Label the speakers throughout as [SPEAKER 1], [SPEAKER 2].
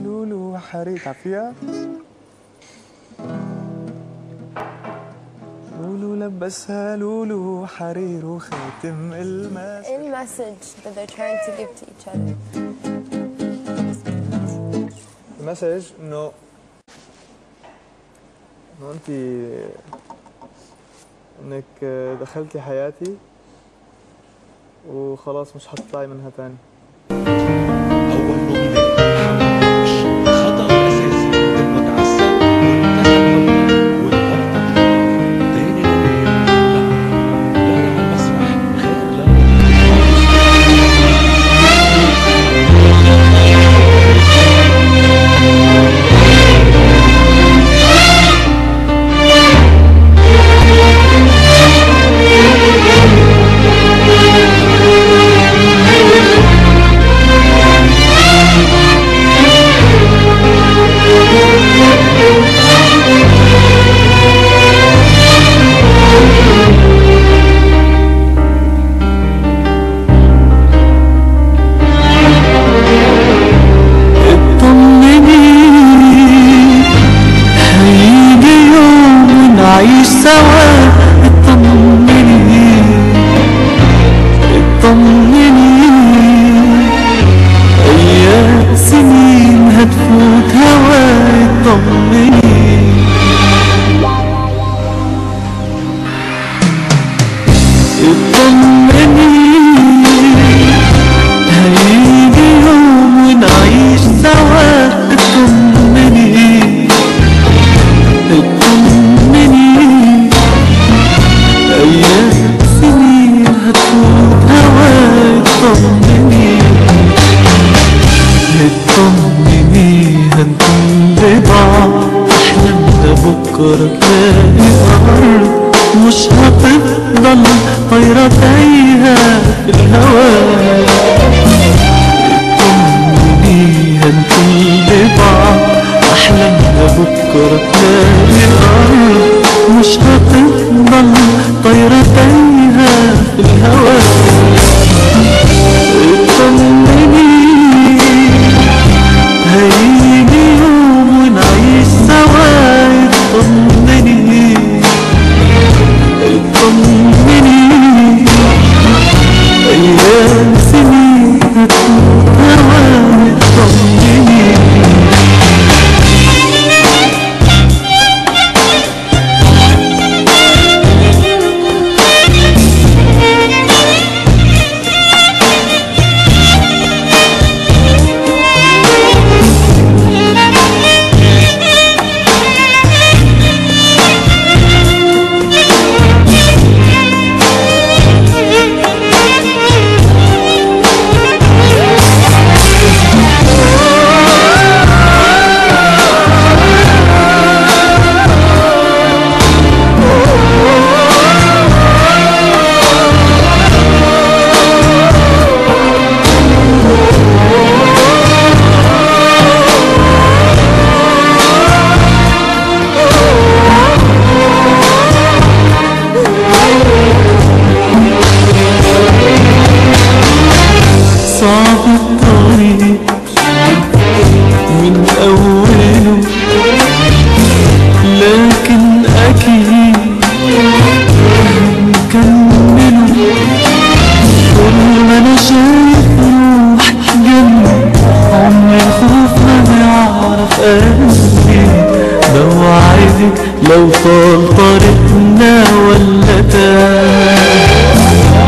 [SPEAKER 1] لولو حرير تعرفيها؟ لولو لبسها لولو حرير وخاتم الماس
[SPEAKER 2] In message that they're trying to give to each other.
[SPEAKER 1] المسج انه انه انت انك دخلتي حياتي وخلاص مش حتطلعي منها تاني
[SPEAKER 3] أول نضلة مش الخطأ الأساسي إنه تعسف وانتهى والغلطة تاني نضلة لا لا على المسرح خير لا
[SPEAKER 4] اطمني هيجي يوم نعيش سوا اطمني اطمني ايام سنين هتفوت هوا اطمني اطمني هيجي يوم ونعيش سوا اطمني اطمني ايام سنين هتفوت هوا اطمني اطمني هنكون لبعض احلامنا بكره تلاقي ارض مش هتفضل طايره تايهه في الهوا طمني هنكون لبعض أحلامنا بكرة تلاقي الأرض مش هتفضل طايرة تايهة في الهوا اطمني هيجي يوم ونعيش سوا اطمني اطمني أيام سنين هتفوت هوا اطمني صعب الطريق من أوله لكن أكيد هنكمله طول ما أنا شايف روح جنبي عمري الخوف ما بيعرف قلبي بوعدك لو طال طريقنا ولا تاه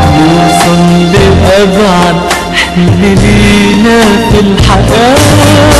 [SPEAKER 4] نوصل لأبعد حلم لينا في الحياة